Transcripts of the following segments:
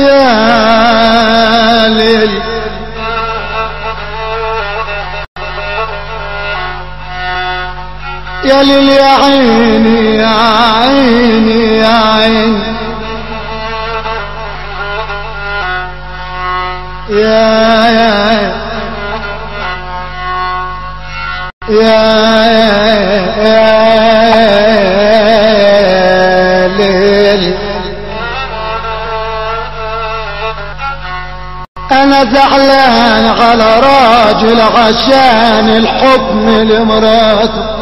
يا ليل يا ليل يا عيني يا عيني يا عيني يا يا يا يا ليل انا زعلان على راجل عشان الحكم لمراته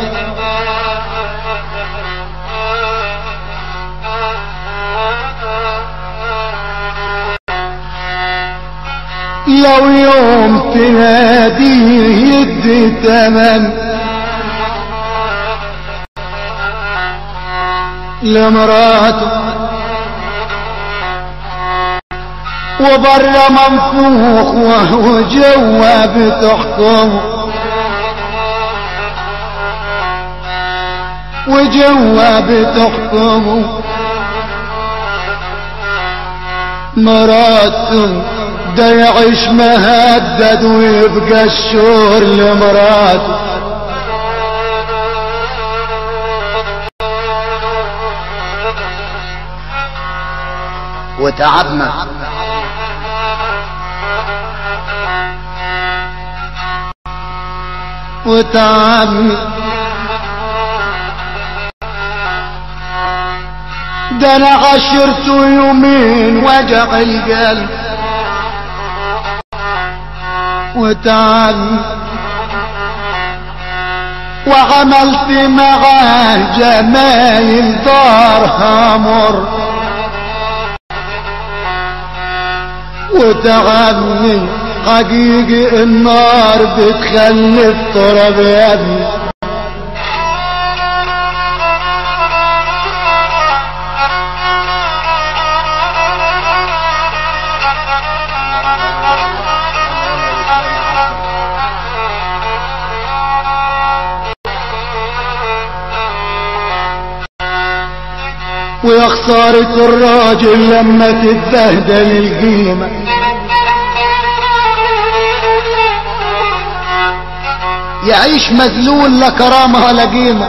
لو يوم تناديه يدي تمن لمراته وبره منفوخ وهو جوا بتحكم وجوا بتحكم مراته ده يعيش مهدد ويبقى الشور لمراته وتعبنا وتعبني ده انا عشرت يومين وجع القلب وتعبني وعملت معاه جمايل دارها مر وتعبني حقيقي النار بتخلف تراب يا ابني ويا خسارة الراجل لما تتبهدل القيمة يعيش مذلول لا كرامة ولا قيمة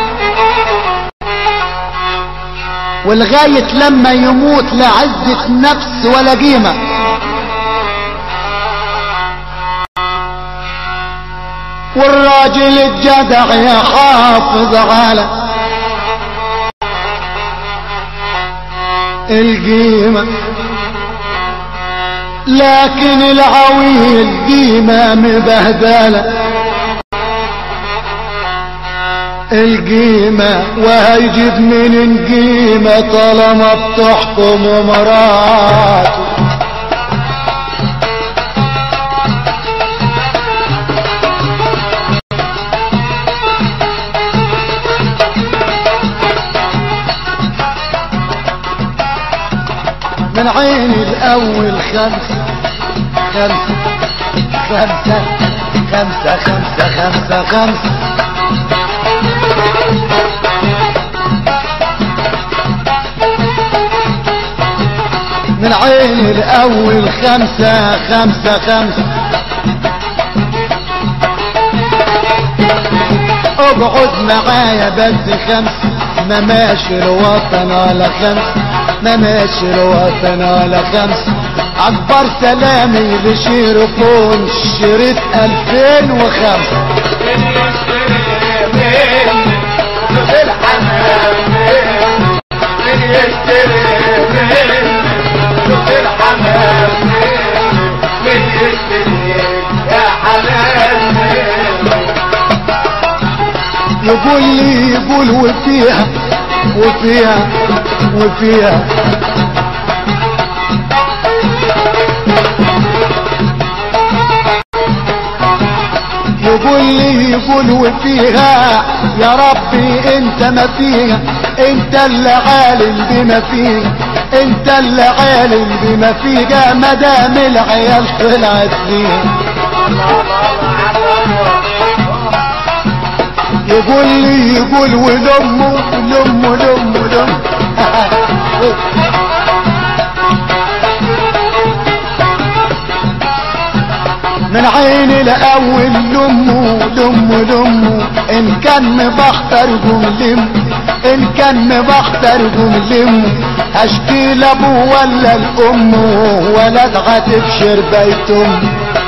ولغاية لما يموت لا عزة نفس ولا قيمة والراجل الجدع يحافظ على القيمة لكن العويل قيمة مبهدلة القيمة وهيجيب من القيمة طالما بتحكم مراته من عين الاول خمسة خمسة خمسة خمسة خمسة خمسة خمسة من عين الاول خمسة خمسة خمسة اقعد معايا بس خمسة ما ماشي الوطن ولا خمسة ما ماشي الوطن ولا خمسة اكبر سلامي لشيرفون شريط 2005 يقول لي يقول وفيها وفيها وفيها يقول لي يقول وفيها يا ربي انت ما فيها انت اللي عالم بما فيها انت اللي عالم بما فيها ما دام العيال طلعت فيها يقول لي يقول ولمه لمه لمه لمه من عين الاول لمه لمه لمه ان كان مبختر قوم لمه ان كان مبختر قوم لمه هشكي لابوه ولا الام ولا اتغتب شر بيت امه